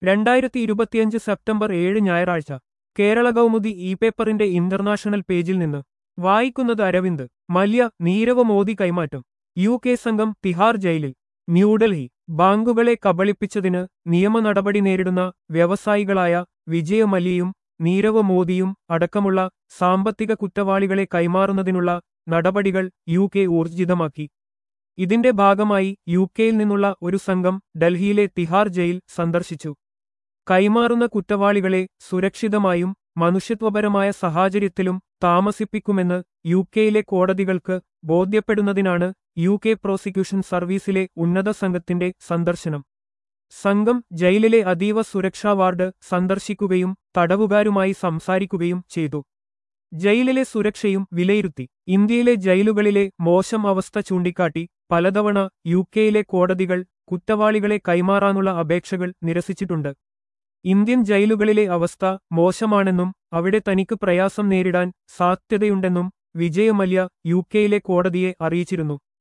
രണ്ടായിരത്തി ഇരുപത്തിയഞ്ച് സെപ്റ്റംബർ ഏഴ് ഞായറാഴ്ച കേരള കൗമുദി ഇ പേപ്പറിന്റെ ഇന്റർനാഷണൽ പേജിൽ നിന്ന് വായിക്കുന്നത് അരവിന്ദ് മല്യ നീരവ് മോദി കൈമാറ്റം യു കെ സംഘം തിഹാർ ജയിലിൽ ന്യൂഡൽഹി ബാങ്കുകളെ കബളിപ്പിച്ചതിന് നിയമ നടപടി നേരിടുന്ന വ്യവസായികളായ വിജയ മല്യയും നീരവ് മോദിയും അടക്കമുള്ള സാമ്പത്തിക കുറ്റവാളികളെ കൈമാറുന്നതിനുള്ള നടപടികൾ യു കെ ഊർജിതമാക്കി ഇതിന്റെ ഭാഗമായി യു കെയിൽ നിന്നുള്ള ഒരു സംഘം ഡൽഹിയിലെ തിഹാർ ജയിൽ സന്ദർശിച്ചു കൈമാറുന്ന കുറ്റവാളികളെ സുരക്ഷിതമായും മനുഷ്യത്വപരമായ സാഹചര്യത്തിലും താമസിപ്പിക്കുമെന്ന് യു കെയിലെ കോടതികൾക്ക് ബോധ്യപ്പെടുന്നതിനാണ് യു കെ പ്രോസിക്യൂഷൻ സർവീസിലെ ഉന്നത സംഘത്തിന്റെ സന്ദർശനം സംഘം ജയിലിലെ അതീവ സുരക്ഷാ വാർഡ് സന്ദർശിക്കുകയും തടവുകാരുമായി സംസാരിക്കുകയും ചെയ്തു ജയിലിലെ സുരക്ഷയും വിലയിരുത്തി ഇന്ത്യയിലെ ജയിലുകളിലെ മോശം അവസ്ഥ ചൂണ്ടിക്കാട്ടി പലതവണ യു കെയിലെ കോടതികൾ കുറ്റവാളികളെ കൈമാറാനുള്ള അപേക്ഷകൾ നിരസിച്ചിട്ടുണ്ട് ഇന്ത്യൻ ജയിലുകളിലെ അവസ്ഥ മോശമാണെന്നും അവിടെ തനിക്ക് പ്രയാസം നേരിടാൻ സാധ്യതയുണ്ടെന്നും വിജയമല്യ യു കെയിലെ കോടതിയെ അറിയിച്ചിരുന്നു